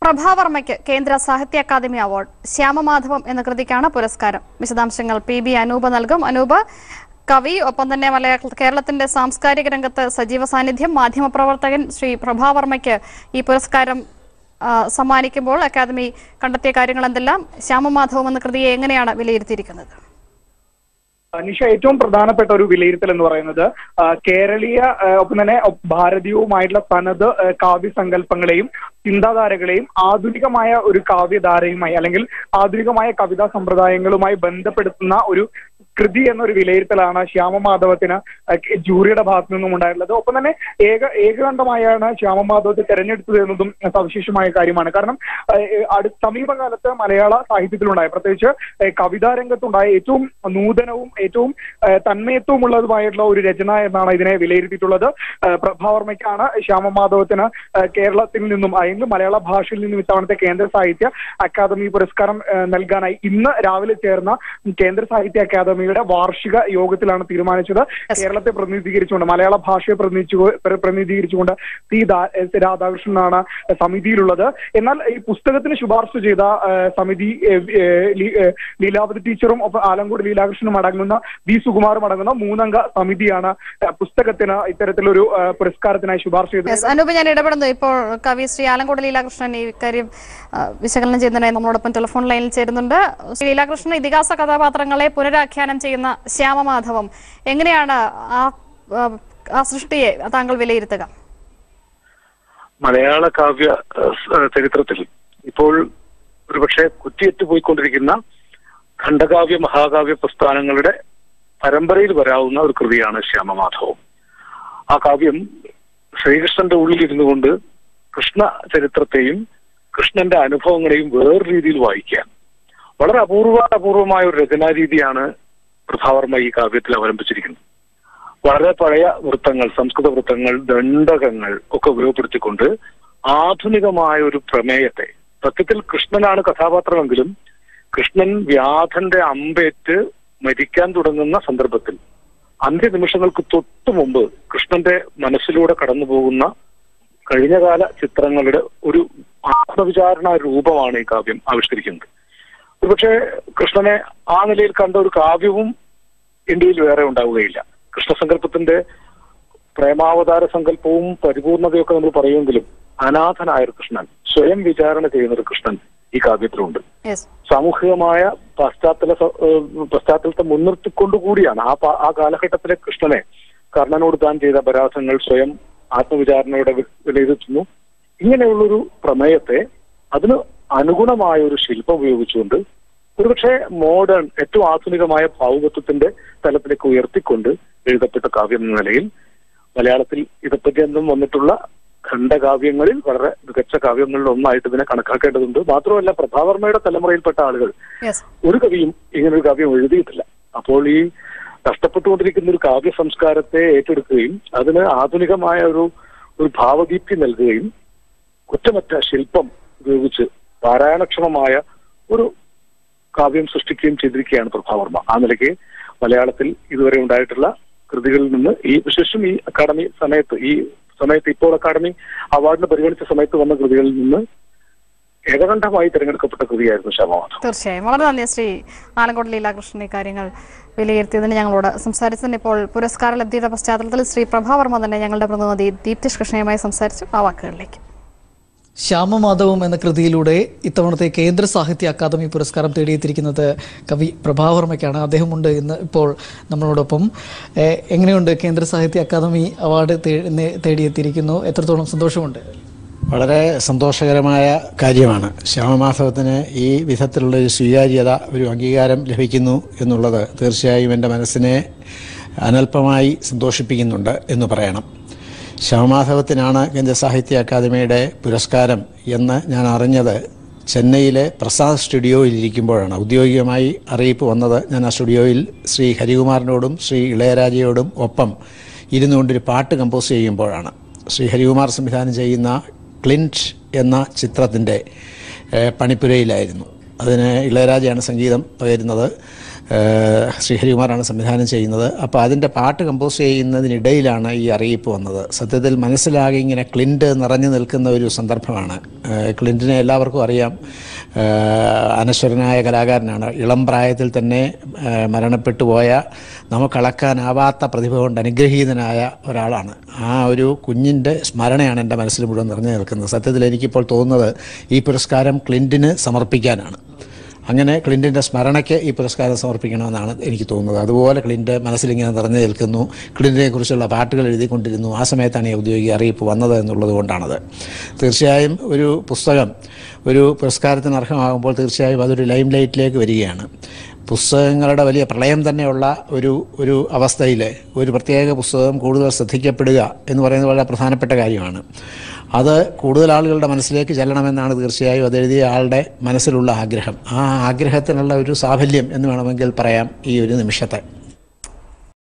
പ്രഭാവർമ്മയ്ക്ക് കേന്ദ്ര സാഹിത്യ academy award ശ്യാമമാധവം എന്ന കൃതിക്കാണ് പുരസ്കാരം വിശദാംശങ്ങൾ പി ബി അനൂപ് നൽകും അനൂപ് കവി ഒപ്പം തന്നെ മലയാള കേരളത്തിന്റെ സാംസ്കാരിക രംഗത്ത് സജീവ സാന്നിധ്യം മാധ്യമപ്രവർത്തകൻ ശ്രീ പ്രഭാവർമ്മയ്ക്ക് ഈ പുരസ്കാരം ആ, സമ്മാനിക്കുമ്പോൾ അക്കാദമി കണ്ടെത്തിയ കാര്യങ്ങൾ എന്തെല്ലാം ശ്യാമമാധവം എന്ന കൃതിയെ എങ്ങനെയാണ് വിലയിരുത്തിയിരിക്കുന്നത് നിഷ ഏറ്റവും പ്രധാനപ്പെട്ട ഒരു വിലയിരുത്തൽ എന്ന് പറയുന്നത് ആ, കേരളീയ ആ, ഒപ്പം തന്നെ ഒ- ഭാരതീയവുമായിട്ടുള്ള തനത് ആ, കാവ്യസങ്കല്പങ്ങളെയും ചിന്താധാരകളെയും ആധുനികമായ ഒരു കാവ്യധാരയുമായി അല്ലെങ്കിൽ ആധുനികമായ കവിതാ സമ്പ്രദായങ്ങളുമായി ബന്ധപ്പെടുത്തുന്ന ഒരു കൃതി എന്നൊരു വിലയിരുത്തലാണ് ശ്യാമമാധവത്തിന് ആ, ജൂറിയുടെ ഭാഗത്തു നിന്നും ഉണ്ടായിട്ടുള്ളത് ഒപ്പം തന്നെ ഏക ഏകകണ്ഠമായാണ് ശ്യാമമാധവത്തെ തെരഞ്ഞെടുത്തത് എന്നതും സവിശേഷമായ കാര്യമാണ് കാരണം ആ, അടു സമീപകാലത്ത് മലയാള സാഹിത്യത്തിലുണ്ടായ പ്രത്യേകിച്ച് ആ, കവിതാ രംഗത്തുണ്ടായ ഏറ്റവും നൂതനവും ഏറ്റവും ആ, തന്മയത്വവും ഉള്ളതുമായിട്ടുള്ള ഒരു രചന എന്നാണ് ഇതിനെ വിലയിരുത്തിയിട്ടുള്ളത് ആ, പ്രഭാവർമ്മയ്ക്കാണ് ശ്യാമമാധവത്തിന് ആ, കേരളത്തിൽ നിന്നും അല്ലെങ്കിൽ മലയാള ഭാഷയിൽ നിന്നും ഇത്തവണത്തെ കേന്ദ്ര സാഹിത്യ അക്കാദമി പുരസ്കാരം ആ, നൽകാനായി ഇന്ന് രാവിലെ ചേർന്ന കേന്ദ്ര സാഹിത്യ അക്കാദമിയുടെ വാർഷിക യോഗത്തിലാണ് തീരുമാനിച്ചത് കേരളത്തെ പ്രതിനിധീകരിച്ചുകൊണ്ട് മലയാള ഭാഷയെ പ്രതിനിധിച്ചു പ്ര- പ്രതിനിധീകരിച്ചുകൊണ്ട് സി ദാ- എസ് രാധാകൃഷ്ണനാണ് സമിതിയിലുള്ളത് എന്നാൽ ഈ പുസ്തകത്തിന് ശുപാർശ ചെയ്ത ആ, സമിതി ഏ, ഏ, ലീ- ഏ, ലീലാവതി ടീച്ചറും ഒപ്പം ആലങ്കോട് ലീലാകൃഷ്ണനും അടങ്ങുന്ന വി സുകുമാറും അടങ്ങുന്ന മൂന്നംഗ സമിതിയാണ് ആ, പുസ്തകത്തിന് ഇത്തരത്തിലൊരു ആ, പുരസ്കാരത്തിനായി ശുപാർശ ചെയ്തത് യെസ് അനൂപ് ഞാൻ ഇടപെടുന്നു ഇപ്പോൾ കവി ശ്രീ ആലങ്കോട് ലീലാകൃഷ്ണൻ ഈ കാര്യം ആ, വിശകലനം ചെയ്യുന്നതിനായി നമ്മളോടൊപ്പം ടെലിഫോൺ ലൈനിൽ ചേരുന്നുണ്ട് ശ്രീ ലീലാകൃഷ്ണൻ ഇതിഹാസ കഥാപാത്രങ്ങളെ പുനരാഖ്യാനം ചെയ്യുന്ന ശ്യാമമാധവം എങ്ങനെയാണ് ആ ആ, ആ സൃഷ്ടിയെ താങ്കൾ വിലയിരുത്തുക മലയാള കാവ്യ ഏഹ്, സ്- ഏഹ്, ചരിത്രത്തിൽ ഇപ്പോൾ ഒരുപക്ഷെ കുറ്റിയേറ്റ് പോയിക്കൊണ്ടിരിക്കുന്ന ഖണ്ഡകാവ്യ മഹാകാവ്യ പ്രസ്ഥാനങ്ങളുടെ പരമ്പരയിൽ വരാവുന്ന ഒരു കൃതിയാണ് ശ്യാമമാധവം ആ കാവ്യം ശ്രീകൃഷ്ണന്റെ ഉള്ളിൽ ഇരുന്നു കൊണ്ട് കൃഷ്ണ ചരിത്രത്തെയും കൃഷ്ണന്റെ അനുഭവങ്ങളെയും വേറെ രീതിയിൽ വായിക്കാൻ വളരെ അപൂർവ അപൂർവമായ ഒരു രചനാരീതിയാണ് പ്രഭാവർമ്മ ഈ കാവ്യത്തിൽ അവലംബിച്ചിരിക്കുന്നത് വളരെ പഴയ വൃത്തങ്ങൾ സംസ്കൃത വൃത്തങ്ങൾ ദണ്ഡകങ്ങൾ ഒക്കെ ഉപയോഗപ്പെടുത്തിക്കൊണ്ട് ആധുനികമായ ഒരു പ്രമേയത്തെ സത്യത്തിൽ കൃഷ്ണനാണ് കഥാപാത്രമെങ്കിലും കൃഷ്ണൻ വ്യാധന്റെ അമ്പേറ്റ് മരിക്കാൻ തുടങ്ങുന്ന സന്ദർഭത്തിൽ അന്ത്യനിമിഷങ്ങൾക്ക് തൊട്ടു മുമ്പ് കൃഷ്ണന്റെ മനസ്സിലൂടെ കടന്നു പോകുന്ന കഴിഞ്ഞകാല ചിത്രങ്ങളുടെ ഒരു ആത്മവിചാരണ രൂപമാണ് ഈ കാവ്യം ആവിഷ്കരിക്കുന്നത് ഒരുപക്ഷെ കൃഷ്ണനെ ആ നിലയിൽ കണ്ട ഒരു കാവ്യവും ഇന്ത്യയിൽ വേറെ ഉണ്ടാവുകയില്ല കൃഷ്ണസങ്കല്പത്തിന്റെ പ്രേമാവതാര സങ്കല്പവും പരിപൂർണതയൊക്കെ നമ്മൾ പറയുമെങ്കിലും അനാഥനായ ഒരു കൃഷ്ണൻ സ്വയം വിചാരണ ചെയ്യുന്ന ഒരു കൃഷ്ണൻ ഈ കാവ്യത്തിലുണ്ട് യെസ് സാമൂഹികമായ പശ്ചാത്തല സ- ഏഹ് പശ്ചാത്തലത്തെ മുൻനിർത്തിക്കൊണ്ടുകൂടിയാണ് ആ പ- ആ കാലഘട്ടത്തിലെ കൃഷ്ണനെ കർണനോട് താൻ ചെയ്ത അപരാധങ്ങൾ സ്വയം ആത്മവിചാരണയുടെ വി- വിലയിരുത്തുന്നു ഇങ്ങനെയുള്ളൊരു പ്രമേയത്തെ അതിന് അനുഗുണമായ ഒരു ശില്പം ഉപയോഗിച്ചുകൊണ്ട് ഒരുപക്ഷെ മോഡേൺ ഏറ്റവും ആധുനികമായ ഭാവുകത്വത്തിന്റെ തലത്തിലേക്ക് ഉയർത്തിക്കൊണ്ട് എഴുതപ്പെട്ട കാവ്യം എന്ന നിലയിൽ മലയാളത്തിൽ ഇതപ്പര്യന്തം വന്നിട്ടുള്ള ഖണ്ഡകാവ്യങ്ങളിൽ വളരെ മികച്ച കാവ്യങ്ങളിൽ ഒന്നായിട്ട് ഇതിനെ കണക്കാക്കേണ്ടതുണ്ട് മാത്രമല്ല പ്രഭാവർമ്മയുടെ തലമുറയിൽപ്പെട്ട ആളുകൾ യെസ് ഒരു കവിയും ഇങ്ങനെ ഒരു കാവ്യം എഴുതിയിട്ടില്ല അപ്പോൾ ഈ നഷ്ടപ്പെട്ടുകൊണ്ടിരിക്കുന്ന ഒരു കാവ്യ സംസ്കാരത്തെ ഏറ്റെടുക്കുകയും അതിന് ആധുനികമായ ഒരു ഒരു ഭാവദീപ്തി നൽകുകയും കുറ്റമറ്റ ശില്പം ഉപയോഗിച്ച് പാരായണക്ഷമമായ ഒരു കാവ്യം സൃഷ്ടിക്കുകയും ചെയ്തിരിക്കുകയാണ് പ്രഭാവർമ്മ ആ നിലയ്ക്ക് മലയാളത്തിൽ ഇതുവരെ ഉണ്ടായിട്ടുള്ള കൃതികളിൽ നിന്ന് ഈ വിശേഷം ഈ അക്കാദമി സമയത്ത് ഈ സമയത്ത് ഇപ്പോൾ അക്കാദമി അവാർഡിന് പരിഗണിച്ച സമയത്ത് വന്ന കൃതികളിൽ നിന്ന് ഏകകണ്ഠമായി തിരഞ്ഞെടുക്കപ്പെട്ട കൃതിയായിരുന്നു ശവമാധം തീർച്ചയായും വളരെ നന്ദി ശ്രീ ആലങ്കോട് ലീലാകൃഷ്ണൻ ഈ കാര്യങ്ങൾ വിലയിരുത്തിയതിന് ഞങ്ങളോട് സംസാരിച്ചതിന് ഇപ്പോൾ പുരസ്കാര ലബ്ധിയുടെ പശ്ചാത്തലത്തിൽ ശ്രീ പ്രഭാവർമ്മ തന്നെ ഞങ്ങളുടെ പ്രതിനിധി ദീപ്തി കൃഷ്ണയുമായി സംസാരിച്ചു ആ വാക്കുകളിലേക്ക് ശ്യാമമാധവം എന്ന കൃതിയിലൂടെ ഇത്തവണത്തെ കേന്ദ്ര സാഹിത്യ അക്കാദമി പുരസ്കാരം തേടിയെത്തിയിരിക്കുന്നത് കവി പ്രഭാവർമ്മയ്ക്കാണ് അദ്ദേഹമുണ്ട് ഇന്ന് ഇപ്പോൾ നമ്മളോടൊപ്പം ഏഹ്, എങ്ങനെയുണ്ട് കേന്ദ്ര സാഹിത്യ അക്കാദമി അവാർഡ് തേ- നേ- തേടിയെത്തിയിരിക്കുന്നു എത്രത്തോളം സന്തോഷമുണ്ട് വളരെ സന്തോഷകരമായ കാര്യമാണ് ശ്യാമമാധവത്തിന് ഈ വിധത്തിലുള്ള ഒരു സ്വീകാര്യത ഒരു അംഗീകാരം ലഭിക്കുന്നു എന്നുള്ളത് തീർച്ചയായും എൻ്റെ മനസ്സിനെ അനൽപമായി സന്തോഷിപ്പിക്കുന്നുണ്ട് എന്ന് പറയണം ശ്യാമമാധവത്തിനാണ് കേന്ദ്ര സാഹിത്യ അക്കാദമിയുടെ പുരസ്കാരം എന്ന് ഞാൻ അറിഞ്ഞത് ചെന്നൈയിലെ പ്രസാദ് സ്റ്റുഡിയോയിൽ ഇരിക്കുമ്പോഴാണ് ഔദ്യോഗികമായി അറിയിപ്പ് വന്നത് ഞാൻ ആ സ്റ്റുഡിയോയിൽ ശ്രീ ഹരികുമാറിനോടും ശ്രീ ഇളയരാജയോടും ഒപ്പം ഇരുന്നുകൊണ്ടൊരു പാട്ട് കമ്പോസ് ചെയ്യുമ്പോഴാണ് ശ്രീ ഹരികുമാർ സംവിധാനം ചെയ്യുന്ന ക്ലിൻറ്റ് എന്ന ചിത്രത്തിൻ്റെ ഏഹ്, പണിപ്പുരയിലായിരുന്നു അതിന് ഇളയരാജയാണ് സംഗീതം പകരുന്നത് ഏഹ് ശ്രീഹരികുമാറാണ് സംവിധാനം ചെയ്യുന്നത് അപ്പോൾ അതിൻ്റെ പാട്ട് കമ്പോസ് ചെയ്യുന്നതിനിടയിലാണ് ഈ അറിയിപ്പ് വന്നത് സത്യത്തിൽ മനസ്സിലാകെ ഇങ്ങനെ ക്ലിൻറ്റ് നിറഞ്ഞു നിൽക്കുന്ന ഒരു സന്ദർഭമാണ് ഏഹ് ക്ലിൻറ്റിനെ എല്ലാവർക്കും അറിയാം ഏഹ് അനശ്വരനായ കലാകാരനാണ് ഇളം പ്രായത്തിൽ തന്നെ ഏഹ് മരണപ്പെട്ടു പോയ നമുക്കളക്കാനാവാത്ത പ്രതിഭ കൊണ്ട് അനുഗ്രഹീതനായ ഒരാളാണ് ആ ഒരു കുഞ്ഞിൻ്റെ സ്മരണയാണ് എൻ്റെ മനസ്സിൽ മുഴുവൻ നിറഞ്ഞു നിൽക്കുന്നത് സത്യത്തിൽ എനിക്കിപ്പോൾ തോന്നുന്നത് ഈ പുരസ്കാരം ക്ലിൻറ്റിന് സമർപ്പിക്കാനാണ് അങ്ങനെ ക്ലിൻറ്റിൻ്റെ സ്മരണയ്ക്ക് ഈ പുരസ്കാരം സമർപ്പിക്കണമെന്നാണ് എനിക്ക് തോന്നുന്നത് അതുപോലെ ക്ലിൻറ്റ് മനസ്സിലിങ്ങനെ നിറഞ്ഞു നിൽക്കുന്നു ക്ലിൻറ്റിനെ കുറിച്ചുള്ള പാട്ടുകൾ എഴുതിക്കൊണ്ടിരുന്നു ആ സമയത്താണ് ഈ ഔദ്യോഗിക അറിയിപ്പ് വന്നത് എന്നുള്ളത് കൊണ്ടാണത് തീർച്ചയായും ഒരു പുസ്തകം ഒരു പുരസ്കാരത്തിന് അർഹമാകുമ്പോൾ തീർച്ചയായും അതൊരു ലൈം ലൈറ്റിലേക്ക് വരികയാണ് പുസ്തകങ്ങളുടെ വലിയ പ്രളയം തന്നെയുള്ള ഒരു ഒരു അവസ്ഥയിൽ ഒരു പ്രത്യേക പുസ്തകം കൂടുതൽ ശ്രദ്ധിക്കപ്പെടുക എന്ന് പറയുന്നത് വളരെ പ്രധാനപ്പെട്ട കാര്യമാണ് അത് കൂടുതൽ ആളുകളുടെ മനസ്സിലേക്ക് ചെല്ലണമെന്നാണ് തീർച്ചയായും അതെഴുതിയ ആളുടെ മനസ്സിലുള്ള ആഗ്രഹം ആ ആഗ്രഹത്തിനുള്ള ഒരു സാഫല്യം എന്ന് വേണമെങ്കിൽ പറയാം ഈ ഒരു നിമിഷത്തെ